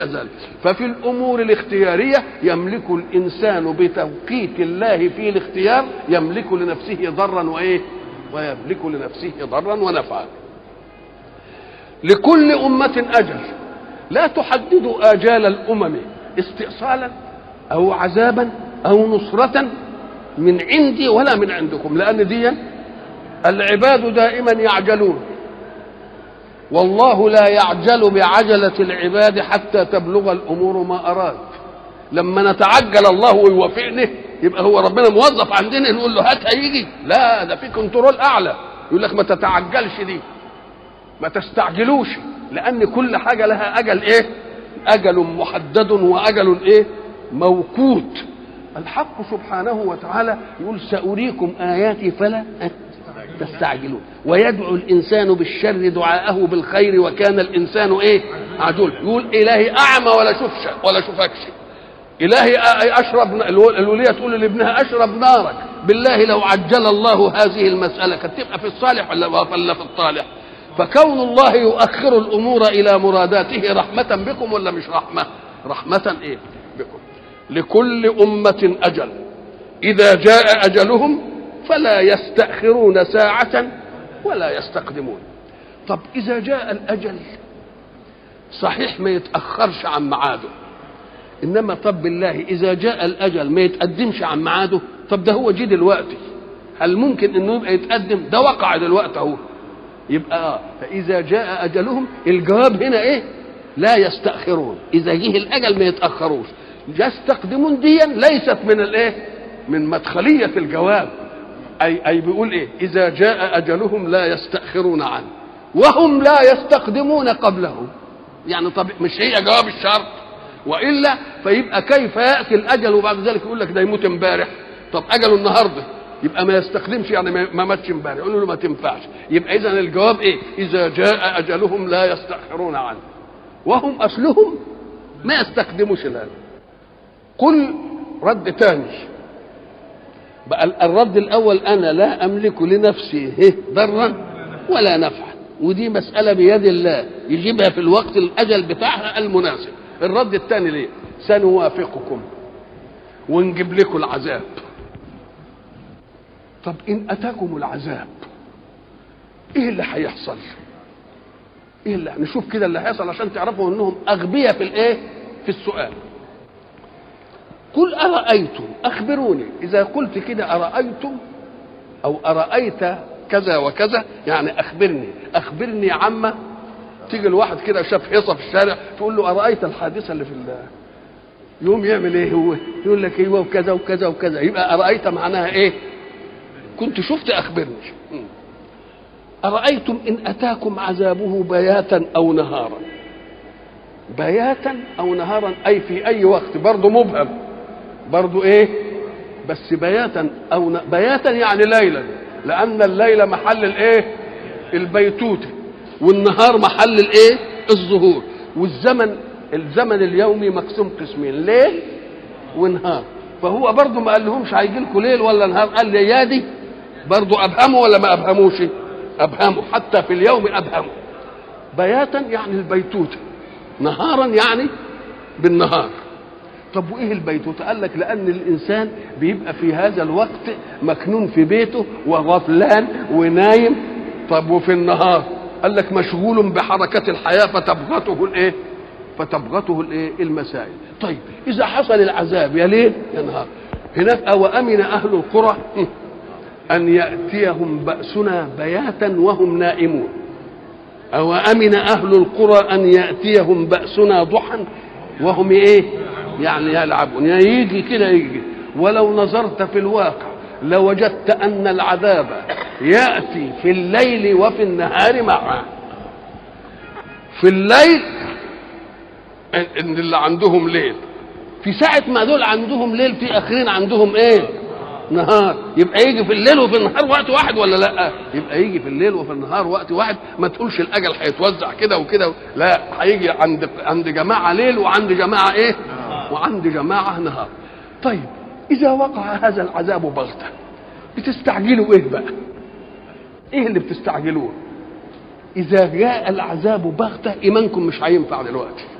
ذلك ففي الامور الاختياريه يملك الانسان بتوقيت الله في الاختيار يملك لنفسه ضرا وايه ويملك لنفسه ضرا ونفعا لكل امه اجل لا تحددوا اجال الامم استئصالا او عذابا او نصره من عندي ولا من عندكم لان دي العباد دائما يعجلون والله لا يعجل بعجلة العباد حتى تبلغ الأمور ما أراد لما نتعجل الله ويوافقنا يبقى هو ربنا موظف عندنا نقول له هات هيجي لا ده في كنترول أعلى يقول لك ما تتعجلش دي ما تستعجلوش لأن كل حاجة لها أجل إيه أجل محدد وأجل إيه موقوت الحق سبحانه وتعالى يقول سأريكم آياتي فلا تستعجلون ويدعو الانسان بالشر دعاءه بالخير وكان الانسان ايه عجول يقول الهي اعمى ولا شوفش ولا شوفكش الهي اشرب الوليه تقول لابنها اشرب نارك بالله لو عجل الله هذه المساله كانت تبقى في الصالح ولا ولا في الطالح فكون الله يؤخر الامور الى مراداته رحمه بكم ولا مش رحمه رحمه ايه بكم لكل امه اجل اذا جاء اجلهم فلا يستأخرون ساعة ولا يستقدمون طب إذا جاء الأجل صحيح ما يتأخرش عن ميعاده إنما طب بالله إذا جاء الأجل ما يتقدمش عن ميعاده طب ده هو جه دلوقتي هل ممكن إنه يبقى يتقدم ده وقع دلوقتي أهو يبقى فإذا جاء أجلهم الجواب هنا إيه لا يستأخرون إذا جه الأجل ما يتأخروش يستقدمون ديا ليست من الإيه من مدخلية الجواب أي أي بيقول إيه؟ إذا جاء أجلهم لا يستأخرون عنه وهم لا يستقدمون قبله يعني طب مش هي جواب الشرط وإلا فيبقى كيف يأتي الأجل وبعد ذلك يقول لك ده يموت امبارح طب أجله النهارده يبقى ما يستخدمش يعني ما ماتش امبارح يقول له ما تنفعش يبقى إذا الجواب إيه؟ إذا جاء أجلهم لا يستأخرون عنه وهم أصلهم ما يستخدموش الآن قل رد تاني بقى الرد الاول انا لا املك لنفسي ضرا ولا نفعا ودي مساله بيد الله يجيبها في الوقت الاجل بتاعها المناسب الرد الثاني ليه سنوافقكم ونجيب لكم العذاب طب ان اتاكم العذاب ايه اللي هيحصل ايه اللي نشوف كده اللي هيحصل عشان تعرفوا انهم اغبياء في الايه في السؤال قل أرأيتم أخبروني إذا قلت كده أرأيتم أو أرأيت كذا وكذا يعني أخبرني أخبرني عما تيجي الواحد كده شاف حصة في الشارع تقول له أرأيت الحادثة اللي في الله يوم يعمل ايه هو يقول لك ايوه وكذا وكذا وكذا يبقى أرأيت معناها ايه كنت شفت أخبرني أرأيتم إن أتاكم عذابه بياتا أو نهارا بياتا أو نهارا أي في أي وقت برضه مبهم برضو ايه بس بياتا او ن... بياتا يعني ليلا لان الليل محل الايه البيتوته والنهار محل الايه الظهور والزمن الزمن اليومي مقسوم قسمين ليل ونهار فهو برضو ما قال لهمش هيجي لكم ليل ولا نهار قال لي يا دي برضو ابهموا ولا ما ابهموش ابهموا حتى في اليوم ابهموا بياتا يعني البيتوته نهارا يعني بالنهار طب وايه البيتوتة؟ قال لك لأن الإنسان بيبقى في هذا الوقت مكنون في بيته وغفلان ونايم طب وفي النهار قال لك مشغول بحركة الحياة فتبغته الإيه؟ فتبغته الإيه؟ المسائل. طيب إذا حصل العذاب يا ليل يا نهار هناك أو أمن أهل القرى أن يأتيهم بأسنا بياتا وهم نائمون أو أمن أهل القرى أن يأتيهم بأسنا ضحى وهم إيه؟ يعني يلعبون يعني يجي كده يجي ولو نظرت في الواقع لوجدت ان العذاب ياتي في الليل وفي النهار معا في الليل ان اللي عندهم ليل في ساعة ما دول عندهم ليل في اخرين عندهم ايه نهار يبقى يجي في الليل وفي النهار وقت واحد ولا لا يبقى يجي في الليل وفي النهار وقت واحد ما تقولش الاجل هيتوزع كده وكده لا هيجي عند عند جماعه ليل وعند جماعه ايه وعند جماعة نهار طيب إذا وقع هذا العذاب بغتة بتستعجلوا إيه بقى إيه اللي بتستعجلوه إذا جاء العذاب بغتة إيمانكم مش هينفع دلوقتي